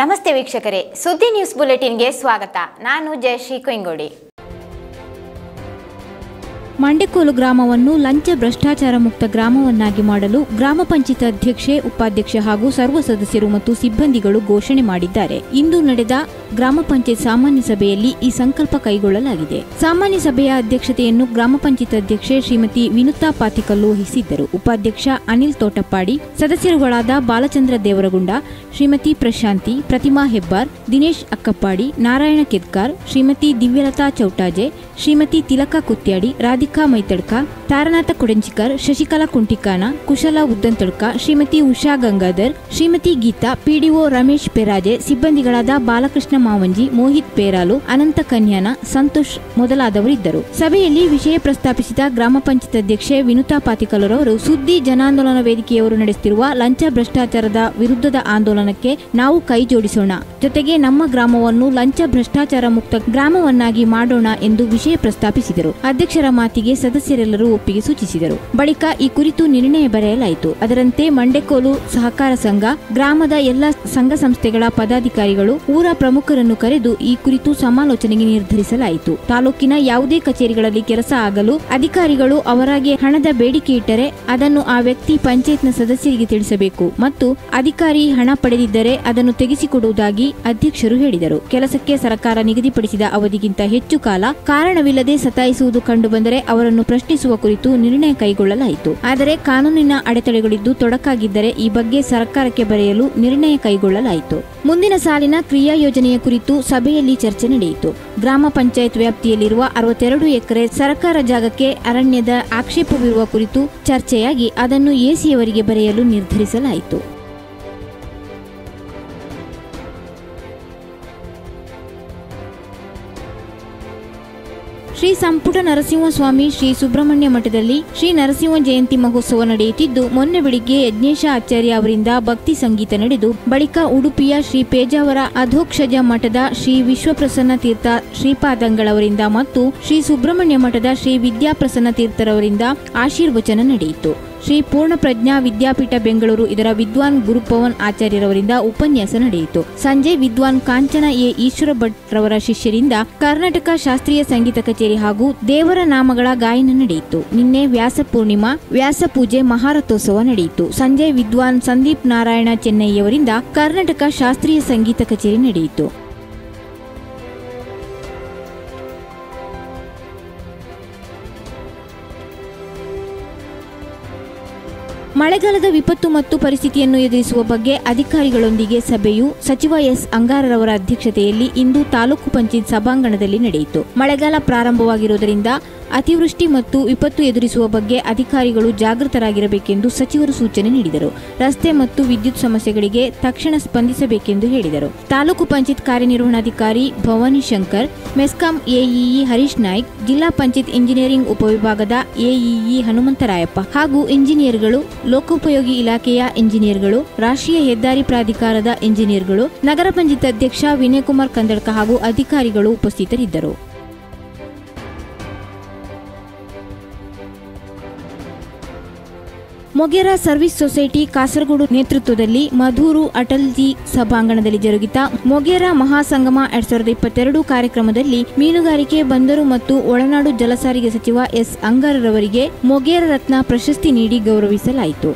ನಮಸ್ತೆ ವೀಕ್ಷಕರೇ ಸುದ್ದಿ ನ್ಯೂಸ್ ಬುಲೆಟಿನ್ಗೆ ಸ್ವಾಗತ ನಾನು ಜಯಶ್ರೀ ಕೊಯ್ಂಗೋಡಿ ಮಂಡೆಕೋಲು ಗ್ರಾಮವನ್ನು ಲಂಚ ಭ್ರಷ್ಟಾಚಾರ ಮುಕ್ತ ಗ್ರಾಮವನ್ನಾಗಿ ಮಾಡಲು ಗ್ರಾಮ ಪಂಚಾಯತ್ ಅಧ್ಯಕ್ಷೆ ಉಪಾಧ್ಯಕ್ಷ ಹಾಗೂ ಸರ್ವ ಸದಸ್ಯರು ಮತ್ತು ಸಿಬ್ಬಂದಿಗಳು ಘೋಷಣೆ ಮಾಡಿದ್ದಾರೆ ಇಂದು ನಡೆದ ಗ್ರಾಮ ಪಂಚಾಯತ್ ಸಾಮಾನ್ಯ ಸಭೆಯಲ್ಲಿ ಈ ಸಂಕಲ್ಪ ಕೈಗೊಳ್ಳಲಾಗಿದೆ ಸಾಮಾನ್ಯ ಸಭೆಯ ಅಧ್ಯಕ್ಷತೆಯನ್ನು ಗ್ರಾಮ ಪಂಚಾಯತ್ ಅಧ್ಯಕ್ಷೆ ಶ್ರೀಮತಿ ವಿನುತಾ ಪಾತಿಕಲ್ಲು ವಹಿಸಿದ್ದರು ಉಪಾಧ್ಯಕ್ಷ ಅನಿಲ್ ತೋಟಪ್ಪಾಡಿ ಸದಸ್ಯರುಗಳಾದ ಬಾಲಚಂದ್ರ ದೇವರಗುಂಡ ಶ್ರೀಮತಿ ಪ್ರಶಾಂತಿ ಪ್ರತಿಮಾ ಹೆಬ್ಬಾರ್ ದಿನೇಶ್ ಅಕ್ಕಪ್ಪಾಡಿ ನಾರಾಯಣ ಕೆದ್ಕಾರ್ ಶ್ರೀಮತಿ ದಿವ್ಯಲತಾ ಚೌಟಾಜೆ ಶ್ರೀಮತಿ ತಿಲಕ ಕುತ್ಯಾಡಿ ರಾಧಿಕಾ ಮೈತಡ್ಕ ತಾರನಾಥ ಕೊಡಂಚಿಕರ್ ಶಶಿಕಲಾ ಕುಂಟಿಕಾನ ಕುಶಲ ಉದ್ದಂತಡ್ಕ ಶ್ರೀಮತಿ ಉಷಾ ಗಂಗಾಧರ್ ಶ್ರೀಮತಿ ಗೀತಾ ಪಿಡಿಒ ರಮೇಶ್ ಪೆರಾಜೆ ಸಿಬ್ಬಂದಿಗಳಾದ ಬಾಲಕೃಷ್ಣ ಮಾವಂಜಿ ಮೋಹಿತ್ ಪೇರಾಲು ಅನಂತ ಕನ್ಯಾನ ಸಂತೋಷ್ ಮೊದಲಾದವರಿದ್ದರು ಸಭೆಯಲ್ಲಿ ವಿಷಯ ಪ್ರಸ್ತಾಪಿಸಿದ ಗ್ರಾಮ ಪಂಚಾಯತ್ ಅಧ್ಯಕ್ಷೆ ವಿನುತಾ ಪಾತಿಕಲರವರು ಸುದ್ದಿ ಜನಾಂದೋಲನ ವೇದಿಕೆಯವರು ನಡೆಸುತ್ತಿರುವ ಲಂಚ ಭ್ರಷ್ಟಾಚಾರದ ವಿರುದ್ಧದ ಆಂದೋಲನಕ್ಕೆ ನಾವು ಕೈ ಜೋಡಿಸೋಣ ಜೊತೆಗೆ ನಮ್ಮ ಗ್ರಾಮವನ್ನು ಲಂಚ ಭ್ರಷ್ಟಾಚಾರ ಮುಕ್ತ ಗ್ರಾಮವನ್ನಾಗಿ ಮಾಡೋಣ ಎಂದು ವಿಷಯ ಪ್ರಸ್ತಾಪಿಸಿದರು ಅಧ್ಯಕ್ಷರ ಮಾತಿಗೆ ಸದಸ್ಯರೆಲ್ಲರೂ ಒಪ್ಪಿಗೆ ಸೂಚಿಸಿದರು ಬಳಿಕ ಈ ಕುರಿತು ನಿರ್ಣಯ ಬರೆಯಲಾಯಿತು ಅದರಂತೆ ಮಂಡೆಕೋಲು ಸಹಕಾರ ಸಂಘ ಗ್ರಾಮದ ಎಲ್ಲ ಸಂಘ ಸಂಸ್ಥೆಗಳ ಪದಾಧಿಕಾರಿಗಳು ಊರ ಪ್ರಮುಖರನ್ನು ಕರೆದು ಈ ಕುರಿತು ಸಮಾಲೋಚನೆಗೆ ನಿರ್ಧರಿಸಲಾಯಿತು ತಾಲೂಕಿನ ಯಾವುದೇ ಕಚೇರಿಗಳಲ್ಲಿ ಕೆಲಸ ಆಗಲು ಅಧಿಕಾರಿಗಳು ಅವರಾಗೆ ಹಣದ ಬೇಡಿಕೆ ಇಟ್ಟರೆ ಅದನ್ನು ಆ ವ್ಯಕ್ತಿ ಪಂಚಾಯತ್ನ ಸದಸ್ಯರಿಗೆ ತಿಳಿಸಬೇಕು ಮತ್ತು ಅಧಿಕಾರಿ ಹಣ ಪಡೆದಿದ್ದರೆ ಅದನ್ನು ತೆಗೆಸಿಕೊಡುವುದಾಗಿ ಅಧ್ಯಕ್ಷರು ಹೇಳಿದರು ಕೆಲಸಕ್ಕೆ ಸರ್ಕಾರ ನಿಗದಿಪಡಿಸಿದ ಅವಧಿಗಿಂತ ಹೆಚ್ಚು ಕಾಲ ಕಾರಣವಿಲ್ಲದೆ ಸತಾಯಿಸುವುದು ಕಂಡುಬಂದರೆ ಅವರನ್ನು ಪ್ರಶ್ನಿಸುವ ಕುರಿತು ನಿರ್ಣಯ ಕೈಗೊಳ್ಳಲಾಯಿತು ಆದರೆ ಕಾನೂನಿನ ಅಡೆತಡೆಗಳಿದ್ದು ತೊಡಕಾಗಿದ್ದರೆ ಈ ಬಗ್ಗೆ ಸರ್ಕಾರಕ್ಕೆ ಬರೆಯಲು ನಿರ್ಣಯ ಕೈಗೊಳ್ಳಲಾಯಿತು ಮುಂದಿನ ಸಾಲಿನ ಕ್ರಿಯಾ ಯೋಜನೆಯ ಕುರಿತು ಸಭೆಯಲ್ಲಿ ಚರ್ಚೆ ನಡೆಯಿತು ಗ್ರಾಮ ಪಂಚಾಯತ್ ವ್ಯಾಪ್ತಿಯಲ್ಲಿರುವ ಅರವತ್ತೆರಡು ಎಕರೆ ಸರ್ಕಾರ ಜಾಗಕ್ಕೆ ಅರಣ್ಯದ ಆಕ್ಷೇಪವಿರುವ ಕುರಿತು ಚರ್ಚೆಯಾಗಿ ಅದನ್ನು ಎಸಿಯವರಿಗೆ ಬರೆಯಲು ನಿರ್ಧರಿಸಲಾಯಿತು ಶ್ರೀ ಸಂಪುಟ ನರಸಿಂಹಸ್ವಾಮಿ ಶ್ರೀ ಸುಬ್ರಹ್ಮಣ್ಯ ಮಠದಲ್ಲಿ ಶ್ರೀ ನರಸಿಂಹ ಜಯಂತಿ ಮಹೋತ್ಸವ ನಡೆಯುತ್ತಿದ್ದು ಮೊನ್ನೆ ಬೆಳಿಗ್ಗೆ ಯಜ್ಞೇಶ ಆಚಾರ್ಯ ಅವರಿಂದ ಭಕ್ತಿ ಸಂಗೀತ ನಡೆದು ಬಳಿಕ ಉಡುಪಿಯ ಶ್ರೀ ಪೇಜಾವರ ಅಧೋಕ್ಷಜ ಮಠದ ಶ್ರೀ ವಿಶ್ವಪ್ರಸನ್ನ ತೀರ್ಥ ಶ್ರೀಪಾದಂಗಳವರಿಂದ ಮತ್ತು ಶ್ರೀ ಸುಬ್ರಹ್ಮಣ್ಯ ಮಠದ ಶ್ರೀ ವಿದ್ಯಾಪ್ರಸನ್ನ ತೀರ್ಥರವರಿಂದ ಆಶೀರ್ವಚನ ನಡೆಯಿತು ಶ್ರೀ ಪೂರ್ಣಪ್ರಜ್ಞಾ ವಿದ್ಯಾಪೀಠ ಬೆಂಗಳೂರು ಇದರ ವಿದ್ವಾನ್ ಗುರುಪವನ್ ಆಚಾರ್ಯರವರಿಂದ ಉಪನ್ಯಾಸ ನಡೆಯಿತು ಸಂಜೆ ವಿದ್ವಾನ್ ಕಾಂಚನ ಎ ಈಶ್ವರ ಭಟ್ ರವರ ಶಿಷ್ಯರಿಂದ ಕರ್ನಾಟಕ ಶಾಸ್ತ್ರೀಯ ಸಂಗೀತ ಕಚೇರಿ ಹಾಗೂ ದೇವರ ನಾಮಗಳ ಗಾಯನ ನಡೆಯಿತು ನಿನ್ನೆ ವ್ಯಾಸ ಪೂರ್ಣಿಮಾ ವ್ಯಾಸ ಪೂಜೆ ಮಹಾರಥೋತ್ಸವ ನಡೆಯಿತು ಸಂಜೆ ವಿದ್ವಾನ್ ಸಂದೀಪ್ ನಾರಾಯಣ ಚೆನ್ನೈಯವರಿಂದ ಕರ್ನಾಟಕ ಶಾಸ್ತ್ರೀಯ ಸಂಗೀತ ಕಚೇರಿ ನಡೆಯಿತು ಮಳೆಗಾಲದ ವಿಪತ್ತು ಮತ್ತು ಪರಿಸ್ಥಿತಿಯನ್ನು ಎದುರಿಸುವ ಬಗ್ಗೆ ಅಧಿಕಾರಿಗಳೊಂದಿಗೆ ಸಭೆಯು ಸಚಿವ ಎಸ್ ಅಂಗಾರರವರ ಅಧ್ಯಕ್ಷತೆಯಲ್ಲಿ ಇಂದು ತಾಲೂಕು ಪಂಚಾಯತ್ ಸಭಾಂಗಣದಲ್ಲಿ ನಡೆಯಿತು ಮಳೆಗಾಲ ಪ್ರಾರಂಭವಾಗಿರುವುದರಿಂದ ಅತಿವೃಷ್ಟಿ ಮತ್ತು ವಿಪತ್ತು ಎದುರಿಸುವ ಬಗ್ಗೆ ಅಧಿಕಾರಿಗಳು ಜಾಗೃತರಾಗಿರಬೇಕೆಂದು ಸಚಿವರು ಸೂಚನೆ ನೀಡಿದರು ರಸ್ತೆ ಮತ್ತು ವಿದ್ಯುತ್ ಸಮಸ್ಯೆಗಳಿಗೆ ತಕ್ಷಣ ಸ್ಪಂದಿಸಬೇಕೆಂದು ಹೇಳಿದರು ತಾಲೂಕು ಪಂಚಾಯತ್ ಕಾರ್ಯನಿರ್ವಹಣಾಧಿಕಾರಿ ಭವಾನಿ ಶಂಕರ್ ಮೆಸ್ಕಾಂ ಎಇಇ ಹರೀಶ್ ನಾಯ್ಕ್ ಜಿಲ್ಲಾ ಪಂಚಾಯತ್ ಇಂಜಿನಿಯರಿಂಗ್ ಉಪವಿಭಾಗದ ಎಇಇ ಹನುಮಂತರಾಯಪ್ಪ ಹಾಗೂ ಇಂಜಿನಿಯರ್ಗಳು ಲೋಕೋಪಯೋಗಿ ಇಲಾಖೆಯ ಇಂಜಿನಿಯರ್ಗಳು ರಾಷ್ಟ್ರೀಯ ಹೆದ್ದಾರಿ ಪ್ರಾಧಿಕಾರದ ಇಂಜಿನಿಯರ್ಗಳು ನಗರ ಪಂಚಾಯತ್ ಅಧ್ಯಕ್ಷ ವಿನಯಕುಮಾರ್ ಕಂದಡ್ಕ ಹಾಗೂ ಅಧಿಕಾರಿಗಳು ಉಪಸ್ಥಿತರಿದ್ದರು ಮೊಗೆರಾ ಸರ್ವಿಸ್ ಸೊಸೈಟಿ ಕಾಸರಗೋಡು ನೇತೃತ್ವದಲ್ಲಿ ಮಧೂರು ಅಟಲ್ಜಿ ಸಭಾಂಗಣದಲ್ಲಿ ಜರುಗಿದ ಮೊಗೆರಾ ಮಹಾಸಂಗಮ ಎರಡ್ ಸಾವಿರದ ಇಪ್ಪತ್ತೆರಡು ಕಾರ್ಯಕ್ರಮದಲ್ಲಿ ಮೀನುಗಾರಿಕೆ ಬಂದರು ಮತ್ತು ಒಳನಾಡು ಜಲಸಾರಿಗೆ ಸಚಿವ ಎಸ್ ಅಂಗಾರರವರಿಗೆ ಮೊಗೇರ ರತ್ನ ಪ್ರಶಸ್ತಿ ನೀಡಿ ಗೌರವಿಸಲಾಯಿತು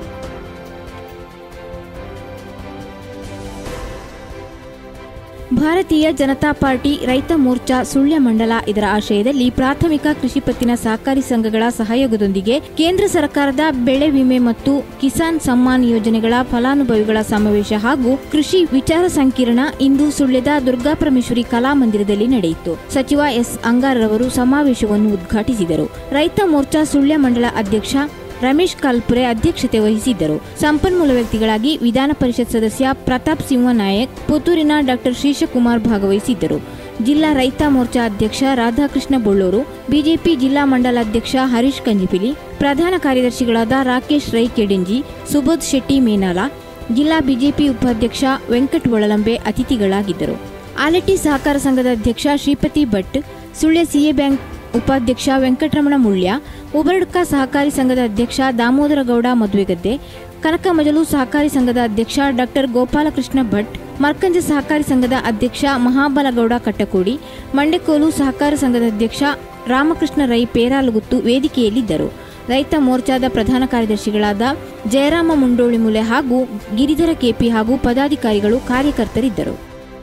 ಭಾರತೀಯ ಜನತಾ ಪಾರ್ಟಿ ರೈತ ಮೋರ್ಚಾ ಸುಳ್ಯ ಮಂಡಲ ಇದರ ಆಶಯದಲ್ಲಿ ಪ್ರಾಥಮಿಕ ಕೃಷಿ ಪತ್ತಿನ ಸಹಕಾರಿ ಸಂಘಗಳ ಸಹಯೋಗದೊಂದಿಗೆ ಕೇಂದ್ರ ಸರ್ಕಾರದ ಬೆಳೆ ವಿಮೆ ಮತ್ತು ಕಿಸಾನ್ ಸಮ್ಮಾನ್ ಯೋಜನೆಗಳ ಫಲಾನುಭವಿಗಳ ಸಮಾವೇಶ ಹಾಗೂ ಕೃಷಿ ವಿಚಾರ ಸಂಕಿರಣ ಇಂದು ಸುಳ್ಯದ ದುರ್ಗಾಪರಮೇಶ್ವರಿ ಕಲಾಮಂದಿರದಲ್ಲಿ ನಡೆಯಿತು ಸಚಿವ ಎಸ್ ಅಂಗಾರರವರು ಸಮಾವೇಶವನ್ನು ಉದ್ಘಾಟಿಸಿದರು ರೈತ ಮೋರ್ಚಾ ಸುಳ್ಯ ಮಂಡಲ ಅಧ್ಯಕ್ಷ ರಮೇಶ್ ಕಲ್ಪುರೆ ಅಧ್ಯಕ್ಷತೆ ವಹಿಸಿದ್ದರು ಸಂಪನ್ಮೂಲ ವ್ಯಕ್ತಿಗಳಾಗಿ ವಿಧಾನ ಪರಿಷತ್ ಸದಸ್ಯ ಪ್ರತಾಪ್ ಸಿಂಹ ನಾಯಕ್ ಪುತ್ತೂರಿನ ಡಾಕ್ಟರ್ ಶ್ರೀಶಕುಮಾರ್ ಭಾಗವಹಿಸಿದ್ದರು ಜಿಲ್ಲಾ ರೈತ ಮೋರ್ಚಾ ಅಧ್ಯಕ್ಷ ರಾಧಾಕೃಷ್ಣ ಬೊಳ್ಳೂರು ಬಿಜೆಪಿ ಜಿಲ್ಲಾ ಮಂಡಲಾಧ್ಯಕ್ಷ ಹರೀಶ್ ಕಂಜಿಪಿಲಿ ಪ್ರಧಾನ ಕಾರ್ಯದರ್ಶಿಗಳಾದ ರಾಕೇಶ್ ರೈ ಕೆಡೆಂಜಿ ಸುಬೋಧ್ ಶೆಟ್ಟಿ ಮೇನಾಲ ಜಿಲ್ಲಾ ಬಿಜೆಪಿ ಉಪಾಧ್ಯಕ್ಷ ವೆಂಕಟ್ ಒಳಲಂಬೆ ಅತಿಥಿಗಳಾಗಿದ್ದರು ಆಲೆಟ್ಟಿ ಸಹಕಾರ ಸಂಘದ ಅಧ್ಯಕ್ಷ ಶ್ರೀಪತಿ ಭಟ್ ಸುಳ್ಯ ಸಿಎ ಬ್ಯಾಂಕ್ ಉಪಾಧ್ಯಕ್ಷ ವೆಂಕಟರಮಣ ಮುಳ್ಯ ಉಬರಡ್ಕ ಸಹಕಾರಿ ಸಂಘದ ಅಧ್ಯಕ್ಷ ದಾಮೋದರ ಗೌಡ ಮದುವೆಗದ್ದೆ ಕನಕ ಮಜಲು ಸಹಕಾರಿ ಸಂಘದ ಅಧ್ಯಕ್ಷ ಡಾಕ್ಟರ್ ಗೋಪಾಲಕೃಷ್ಣ ಭಟ್ ಮರ್ಕಂಜ ಸಹಕಾರಿ ಸಂಘದ ಅಧ್ಯಕ್ಷ ಮಹಾಬಲಗೌಡ ಕಟ್ಟಕೋಡಿ ಮಂಡೆಕೋಲು ಸಹಕಾರ ಸಂಘದ ಅಧ್ಯಕ್ಷ ರಾಮಕೃಷ್ಣ ರೈ ಪೇರಾಲುಗುತ್ತು ವೇದಿಕೆಯಲ್ಲಿದ್ದರು ರೈತ ಮೋರ್ಚಾದ ಪ್ರಧಾನ ಕಾರ್ಯದರ್ಶಿಗಳಾದ ಜಯರಾಮ ಮುಂಡೋಳಿಮುಲೆ ಹಾಗೂ ಗಿರಿಧರ ಕೆಪಿ ಹಾಗೂ ಪದಾಧಿಕಾರಿಗಳು ಕಾರ್ಯಕರ್ತರಿದ್ದರು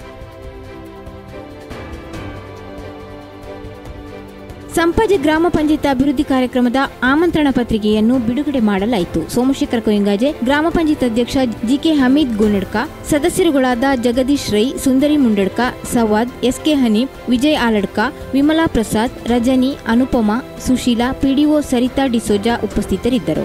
ಸಂಪಾಜೆ ಗ್ರಾಮ ಪಂಚಾಯತ್ ಅಭಿವೃದ್ಧಿ ಕಾರ್ಯಕ್ರಮದ ಆಮಂತ್ರಣ ಪತ್ರಿಕೆಯನ್ನು ಬಿಡುಗಡೆ ಮಾಡಲಾಯಿತು ಸೋಮಶೇಖರ ಕೊಯ್ಯಂಗಾಜೆ ಗ್ರಾಮ ಪಂಚಾಯತ್ ಅಧ್ಯಕ್ಷ ಜಿಕೆ ಹಮೀದ್ ಗುಣಡ್ಕ ಸದಸ್ಯರುಗಳಾದ ಜಗದೀಶ್ ರೈ ಸುಂದರಿ ಮುಂಡಡ್ಕ ಸವಾದ್ ಎಸ್ಕೆ ಹನೀಫ್ ವಿಜಯ್ ಆಲಡ್ಕ ವಿಮಲಾ ಪ್ರಸಾದ್ ರಜನಿ ಅನುಪಮಾ ಸುಶೀಲಾ ಪಿಡಿಒ ಸರಿತಾ ಡಿಸೋಜಾ ಉಪಸ್ಥಿತರಿದ್ದರು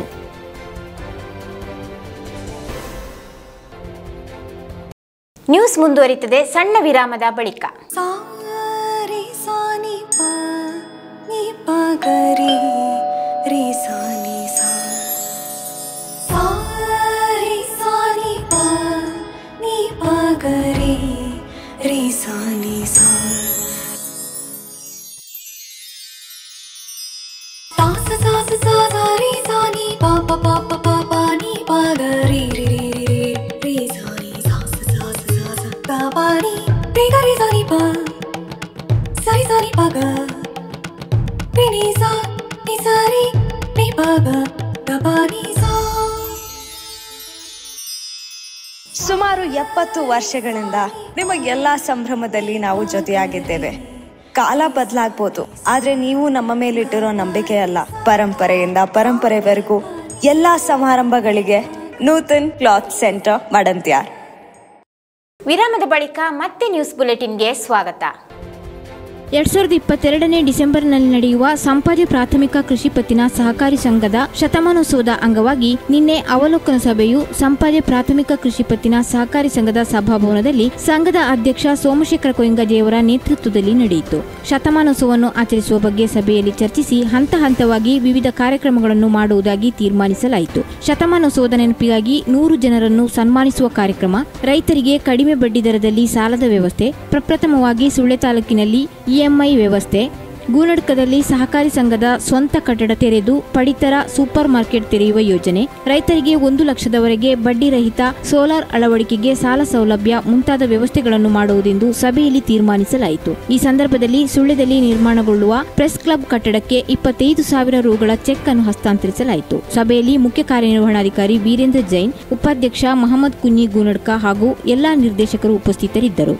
ನ್ಯೂಸ್ ಮುಂದುವರಿತದೆ ಸಣ್ಣ ವಿರಾಮದ ಬಳಿಕ सा रे सा नि प नि प ग रे रे सा नि सा सा रे सा नि प नि प ग रे रे सा नि सा सा सा सा सा सा सा रे सा नि प प प प प प नि प ग रे रे रे रे रे रे सा नि सा सा सा सा सा सा गा प नि रे ग रे सा नि प सा रे सा नि प ग रे नि सा नि सा रे नि प ग ग प नि सा ಸುಮಾರು ಎಪ್ಪತ್ತು ವರ್ಷಗಳಿಂದ ನಿಮ್ಮ ಎಲ್ಲ ಸಂಭ್ರಮದಲ್ಲಿ ನಾವು ಜೊತೆಯಾಗಿದ್ದೇವೆ ಕಾಲ ಬದಲಾಗ್ಬೋದು ಆದ್ರೆ ನೀವು ನಮ್ಮ ಮೇಲಿಟ್ಟಿರೋ ನಂಬಿಕೆ ಅಲ್ಲ ಪರಂಪರೆಯಿಂದ ಪರಂಪರೆವರೆಗೂ ಎಲ್ಲಾ ಸಮಾರಂಭಗಳಿಗೆ ನೂತನ್ ಕ್ಲಾತ್ ಸೆಂಟರ್ ಮಡಂತ್ಯಾರ್ ವಿರಾಮದ ಬಳಿಕ ಮತ್ತೆ ನ್ಯೂಸ್ ಬುಲೆಟಿನ್ಗೆ ಸ್ವಾಗತ ಎರಡ್ ಸಾವಿರದ ಇಪ್ಪತ್ತೆರಡನೇ ಡಿಸೆಂಬರ್ನಲ್ಲಿ ನಡೆಯುವ ಸಂಪಾಜೆ ಪ್ರಾಥಮಿಕ ಕೃಷಿ ಪತ್ತಿನ ಸಹಕಾರಿ ಸಂಘದ ಶತಮಾನೋತ್ಸವದ ಅಂಗವಾಗಿ ನಿನ್ನೆ ಅವಲೋಕನ ಸಭೆಯು ಸಂಪಾಜೆ ಪ್ರಾಥಮಿಕ ಕೃಷಿ ಪತ್ತಿನ ಸಹಕಾರಿ ಸಂಘದ ಸಭಾಭವನದಲ್ಲಿ ಸಂಘದ ಅಧ್ಯಕ್ಷ ಸೋಮಶೇಖರ ಕೊಯ್ಯಂಗಾಜೆಯವರ ನೇತೃತ್ವದಲ್ಲಿ ನಡೆಯಿತು ಶತಮಾನೋತ್ಸವವನ್ನು ಆಚರಿಸುವ ಬಗ್ಗೆ ಸಭೆಯಲ್ಲಿ ಚರ್ಚಿಸಿ ಹಂತ ಹಂತವಾಗಿ ವಿವಿಧ ಕಾರ್ಯಕ್ರಮಗಳನ್ನು ಮಾಡುವುದಾಗಿ ತೀರ್ಮಾನಿಸಲಾಯಿತು ಶತಮಾನೋತ್ಸವದ ನೆನಪಿಗಾಗಿ ನೂರು ಜನರನ್ನು ಸನ್ಮಾನಿಸುವ ಕಾರ್ಯಕ್ರಮ ರೈತರಿಗೆ ಕಡಿಮೆ ಬಡ್ಡಿ ದರದಲ್ಲಿ ಸಾಲದ ವ್ಯವಸ್ಥೆ ಪ್ರಪ್ರಥಮವಾಗಿ ಸುಳ್ಳೆ ತಾಲೂಕಿನಲ್ಲಿ ಇಎಂಐ ವ್ಯವಸ್ಥೆ ಗೂನಡ್ಕದಲ್ಲಿ ಸಹಕಾರಿ ಸಂಘದ ಸ್ವಂತ ಕಟ್ಟಡ ತೆರೆದು ಪಡಿತರ ಸೂಪರ್ ಮಾರ್ಕೆಟ್ ತೆರೆಯುವ ಯೋಜನೆ ರೈತರಿಗೆ ಒಂದು ಲಕ್ಷದವರೆಗೆ ಬಡ್ಡಿ ರಹಿತ ಸೋಲಾರ್ ಅಳವಡಿಕೆಗೆ ಸಾಲ ಸೌಲಭ್ಯ ಮುಂತಾದ ವ್ಯವಸ್ಥೆಗಳನ್ನು ಮಾಡುವುದೆಂದು ಸಭೆಯಲ್ಲಿ ತೀರ್ಮಾನಿಸಲಾಯಿತು ಈ ಸಂದರ್ಭದಲ್ಲಿ ಸುಳ್ಯದಲ್ಲಿ ನಿರ್ಮಾಣಗೊಳ್ಳುವ ಪ್ರೆಸ್ ಕ್ಲಬ್ ಕಟ್ಟಡಕ್ಕೆ ಇಪ್ಪತ್ತೈದು ಸಾವಿರ ರುಗಳ ಚೆಕ್ ಅನ್ನು ಹಸ್ತಾಂತರಿಸಲಾಯಿತು ಸಭೆಯಲ್ಲಿ ಮುಖ್ಯ ಕಾರ್ಯನಿರ್ವಹಣಾಧಿಕಾರಿ ವೀರೇಂದ್ರ ಜೈನ್ ಉಪಾಧ್ಯಕ್ಷ ಮಹಮ್ಮದ್ ಕುഞ്ഞി ಗೂನಡ್ಕ ಹಾಗೂ ಎಲ್ಲಾ ನಿರ್ದೇಶಕರು ಉಪಸ್ಥಿತರಿದ್ದರು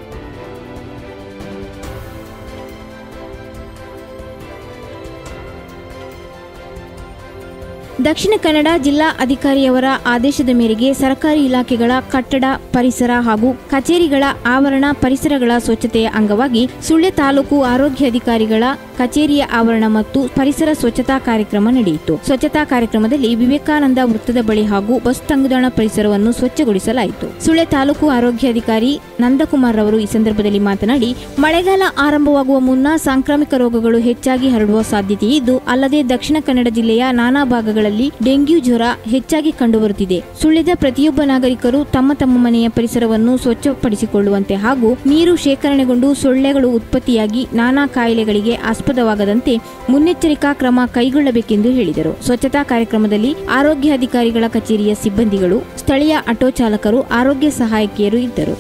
ದಕ್ಷಿಣ ಕನ್ನಡ ಜಿಲ್ಲಾ ಅಧಿಕಾರಿಯವರ ಆದೇಶದ ಮೇರೆಗೆ ಸರ್ಕಾರಿ ಇಲಾಖೆಗಳ ಕಟ್ಟಡ ಪರಿಸರ ಹಾಗೂ ಕಚೇರಿಗಳ ಆವರಣ ಪರಿಸರಗಳ ಸ್ವಚ್ಛತೆಯ ಅಂಗವಾಗಿ ಸುಳ್ಯ ತಾಲೂಕು ಆರೋಗ್ಯ ಅಧಿಕಾರಿಗಳ ಕಚೇರಿಯ ಆವರಣ ಮತ್ತು ಪರಿಸರ ಸ್ವಚ್ಛತಾ ಕಾರ್ಯಕ್ರಮ ನಡೆಯಿತು ಸ್ವಚ್ಛತಾ ಕಾರ್ಯಕ್ರಮದಲ್ಲಿ ವಿವೇಕಾನಂದ ವೃತ್ತದ ಬಳಿ ಹಾಗೂ ಬಸ್ ತಂಗುದಾಣ ಪರಿಸರವನ್ನು ಸ್ವಚ್ಛಗೊಳಿಸಲಾಯಿತು ಸುಳ್ಯ ತಾಲೂಕು ಆರೋಗ್ಯಾಧಿಕಾರಿ ನಂದಕುಮಾರ್ ರವರು ಈ ಸಂದರ್ಭದಲ್ಲಿ ಮಾತನಾಡಿ ಮಳೆಗಾಲ ಆರಂಭವಾಗುವ ಮುನ್ನ ಸಾಂಕ್ರಾಮಿಕ ರೋಗಗಳು ಹೆಚ್ಚಾಗಿ ಹರಡುವ ಸಾಧ್ಯತೆ ಇದ್ದು ಅಲ್ಲದೆ ದಕ್ಷಿಣ ಕನ್ನಡ ಜಿಲ್ಲೆಯ ನಾನಾ ಭಾಗಗಳಲ್ಲಿ ಡೆಂಗ್ಯೂ ಜ್ವರ ಹೆಚ್ಚಾಗಿ ಕಂಡುಬರುತ್ತಿದೆ ಸುಳ್ಯದ ಪ್ರತಿಯೊಬ್ಬ ನಾಗರಿಕರು ತಮ್ಮ ತಮ್ಮ ಮನೆಯ ಪರಿಸರವನ್ನು ಸ್ವಚ್ಛಪಡಿಸಿಕೊಳ್ಳುವಂತೆ ಹಾಗೂ ನೀರು ಶೇಖರಣೆಗೊಂಡು ಸೊಳ್ಳೆಗಳು ಉತ್ಪತ್ತಿಯಾಗಿ ನಾನಾ ಕಾಯಿಲೆಗಳಿಗೆ ಆಸ್ಪದವಾಗದಂತೆ ಮುನ್ನೆಚ್ಚರಿಕಾ ಕ್ರಮ ಕೈಗೊಳ್ಳಬೇಕೆಂದು ಹೇಳಿದರು ಸ್ವಚ್ಛತಾ ಕಾರ್ಯಕ್ರಮದಲ್ಲಿ ಆರೋಗ್ಯ ಅಧಿಕಾರಿಗಳ ಕಚೇರಿಯ ಸಿಬ್ಬಂದಿಗಳು ಸ್ಥಳೀಯ ಆಟೋ ಚಾಲಕರು ಆರೋಗ್ಯ ಸಹಾಯಕಿಯರು ಇದ್ದರು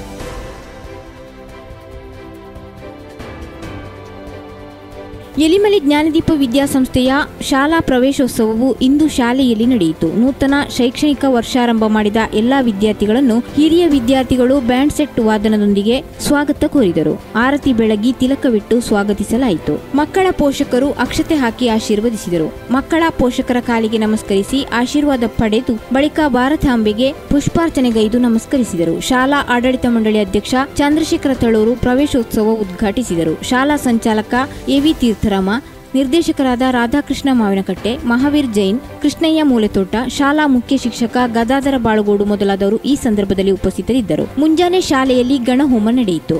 ಎಲಿಮಲಿ ಜ್ಞಾನದೀಪ ವಿದ್ಯಾಸಂಸ್ಥೆಯ ಶಾಲಾ ಪ್ರವೇಶೋತ್ಸವವು ಇಂದು ಶಾಲೆಯಲ್ಲಿ ನಡೆಯಿತು ನೂತನ ಶೈಕ್ಷಣಿಕ ವರ್ಷಾರಂಭ ಮಾಡಿದ ಎಲ್ಲಾ ವಿದ್ಯಾರ್ಥಿಗಳನ್ನು ಹಿರಿಯ ವಿದ್ಯಾರ್ಥಿಗಳು ಬ್ಯಾಂಡ್ ಸೆಟ್ ವಾದನದೊಂದಿಗೆ ಸ್ವಾಗತ ಕೋರಿದರು ಆರತಿ ಬೆಳಗಿ ತಿಲಕವಿಟ್ಟು ಸ್ವಾಗತಿಸಲಾಯಿತು ಮಕ್ಕಳ ಪೋಷಕರು ಅಕ್ಷತೆ ಹಾಕಿ ಆಶೀರ್ವದಿಸಿದರು ಮಕ್ಕಳ ಪೋಷಕರ ಕಾಲಿಗೆ ನಮಸ್ಕರಿಸಿ ಆಶೀರ್ವಾದ ಪಡೆದು ಬಳಿಕ ಭಾರತಾಂಬೆಗೆ ಪುಷ್ಪಾರ್ಚನೆಗೈದು ನಮಸ್ಕರಿಸಿದರು ಶಾಲಾ ಆಡಳಿತ ಮಂಡಳಿ ಅಧ್ಯಕ್ಷ ಚಂದ್ರಶೇಖರ ತಳೂರು ಪ್ರವೇಶೋತ್ಸವ ಉದ್ಘಾಟಿಸಿದರು ಶಾಲಾ ಸಂಚಾಲಕ ಎವಿ ತೀರ್ಥರಾಮ ನಿರ್ದೇಶಕರಾದ ರಾಧಾಕೃಷ್ಣ ಮಾವಿನಕಟ್ಟೆ ಮಹಾವೀರ್ ಜೈನ್ ಕೃಷ್ಣಯ್ಯ ಮೂಲೆತೋಟ ಶಾಲಾ ಮುಖ್ಯ ಶಿಕ್ಷಕ ಗದಾಧರ ಬಾಳುಗೋಡು ಮೊದಲಾದವರು ಈ ಸಂದರ್ಭದಲ್ಲಿ ಉಪಸ್ಥಿತರಿದ್ದರು ಮುಂಜಾನೆ ಶಾಲೆಯಲ್ಲಿ ಗಣಹೋಮ ನಡೆಯಿತು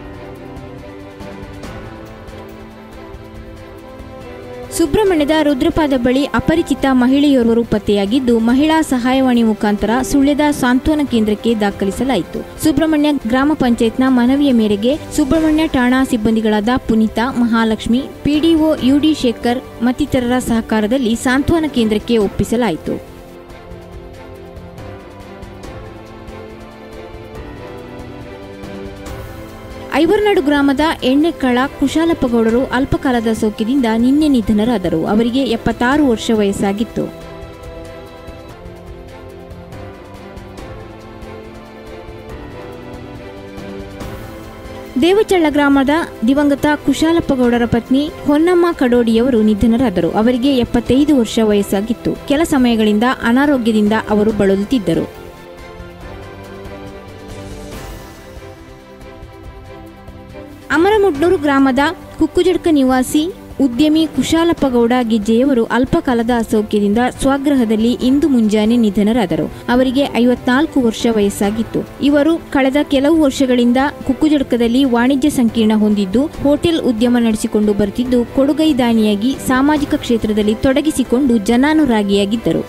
ಸುಬ್ರಹ್ಮಣ್ಯದ ರುದ್ರಪಾದ ಬಳಿ ಅಪರಿಚಿತ ಮಹಿಳೆಯೋರ್ವರು ಪತ್ತೆಯಾಗಿದ್ದು ಮಹಿಳಾ ಸಹಾಯವಾಣಿ ಮುಖಾಂತರ ಸುಳ್ಯದ ಸಾಂತ್ವನ ಕೇಂದ್ರಕ್ಕೆ ದಾಖಲಿಸಲಾಯಿತು ಸುಬ್ರಹ್ಮಣ್ಯ ಗ್ರಾಮ ಪಂಚಾಯತ್ನ ಮನವಿಯ ಮೇರೆಗೆ ಸುಬ್ರಹ್ಮಣ್ಯ ಠಾಣಾ ಸಿಬ್ಬಂದಿಗಳಾದ ಪುನೀತಾ ಮಹಾಲಕ್ಷ್ಮಿ ಪಿಡಿಒ ಯುಡಿ ಶೇಖರ್ ಮತ್ತಿತರರ ಸಹಕಾರದಲ್ಲಿ ಸಾಂತ್ವನ ಕೇಂದ್ರಕ್ಕೆ ಒಪ್ಪಿಸಲಾಯಿತು ಐವರ್ನಾಡು ಗ್ರಾಮದ ಎಣ್ಣೆಕ್ಕಳ ಕುಶಾಲಪ್ಪಗೌಡರು ಅಲ್ಪಕಾಲದ ಸೋಂಕಿನಿಂದ ನಿನ್ನೆ ನಿಧನರಾದರು ಅವರಿಗೆ ಎಪ್ಪತ್ತಾರು ವರ್ಷ ವಯಸ್ಸಾಗಿತ್ತು ದೇವಚಳ್ಳ ಗ್ರಾಮದ ದಿವಂಗತ ಕುಶಾಲಪ್ಪಗೌಡರ ಪತ್ನಿ ಹೊನ್ನಮ್ಮ ಕಡೋಡಿಯವರು ನಿಧನರಾದರು ಅವರಿಗೆ ಎಪ್ಪತ್ತೈದು ವರ್ಷ ವಯಸ್ಸಾಗಿತ್ತು ಕೆಲ ಸಮಯಗಳಿಂದ ಅನಾರೋಗ್ಯದಿಂದ ಅವರು ಬಳಲುತ್ತಿದ್ದರು ಅಮರಮುಡ್ನೂರು ಗ್ರಾಮದ ಕುಕ್ಕುಜಡ್ಕ ನಿವಾಸಿ ಉದ್ಯಮಿ ಕುಶಾಲಪ್ಪಗೌಡ ಗಿಜ್ಜೆಯವರು ಅಲ್ಪಕಾಲದ ಅಸೌಖ್ಯದಿಂದ ಸ್ವಗೃಹದಲ್ಲಿ ಇಂದು ಮುಂಜಾನೆ ನಿಧನರಾದರು ಅವರಿಗೆ ಐವತ್ನಾಲ್ಕು ವರ್ಷ ವಯಸ್ಸಾಗಿತ್ತು ಇವರು ಕಳೆದ ಕೆಲವು ವರ್ಷಗಳಿಂದ ಕುಕ್ಕುಜಡ್ಕದಲ್ಲಿ ವಾಣಿಜ್ಯ ಸಂಕೀರ್ಣ ಹೊಂದಿದ್ದು ಹೋಟೆಲ್ ಉದ್ಯಮ ನಡೆಸಿಕೊಂಡು ಬರುತ್ತಿದ್ದು ಕೊಡುಗೈದಾನಿಯಾಗಿ ಸಾಮಾಜಿಕ ಕ್ಷೇತ್ರದಲ್ಲಿ ತೊಡಗಿಸಿಕೊಂಡು ಜನಾನುರಾಗಿಯಾಗಿದ್ದರು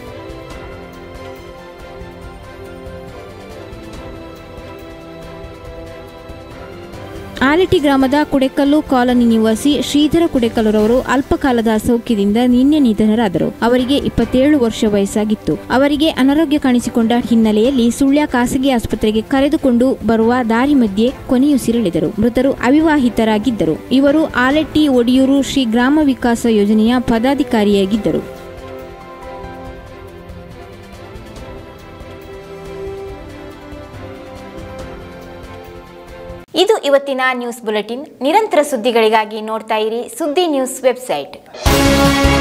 ಆಲಿಟಿ ಗ್ರಾಮದ ಕುಡೆಕಲ್ಲು ಕಾಲನಿ ನಿವಾಸಿ ಶ್ರೀಧರ ಕುಡೆಕಲ್ಲುರವರು ಅಲ್ಪಕಾಲದ ಅಸೌಖ್ಯದಿಂದ ನಿನ್ನೆ ನಿಧನರಾದರು ಅವರಿಗೆ ಇಪ್ಪತ್ತೇಳು ವರ್ಷ ವಯಸ್ಸಾಗಿತ್ತು ಅವರಿಗೆ ಅನಾರೋಗ್ಯ ಕಾಣಿಸಿಕೊಂಡ ಹಿನ್ನೆಲೆಯಲ್ಲಿ ಸುಳ್ಯ ಖಾಸಗಿ ಆಸ್ಪತ್ರೆಗೆ ಕರೆದುಕೊಂಡು ಬರುವ ದಾರಿ ಮಧ್ಯೆ ಕೊನೆಯುಸಿರೆಳೆದರು ಮೃತರು ಅವಿವಾಹಿತರಾಗಿದ್ದರು ಇವರು ಆಲೆಟ್ಟಿ ಒಡಿಯೂರು ಶ್ರೀ ಗ್ರಾಮ ವಿಕಾಸ ಯೋಜನೆಯ ಪದಾಧಿಕಾರಿಯಾಗಿದ್ದರು ಇದು ಇವತ್ತಿನ ನ್ಯೂಸ್ ಬುಲೆಟಿನ್ ನಿರಂತರ ಸುದ್ದಿಗಳಿಗಾಗಿ ನೋಡ್ತಾ ಇರಿ ಸುದ್ದಿ ನ್ಯೂಸ್ ವೆಬ್ಸೈಟ್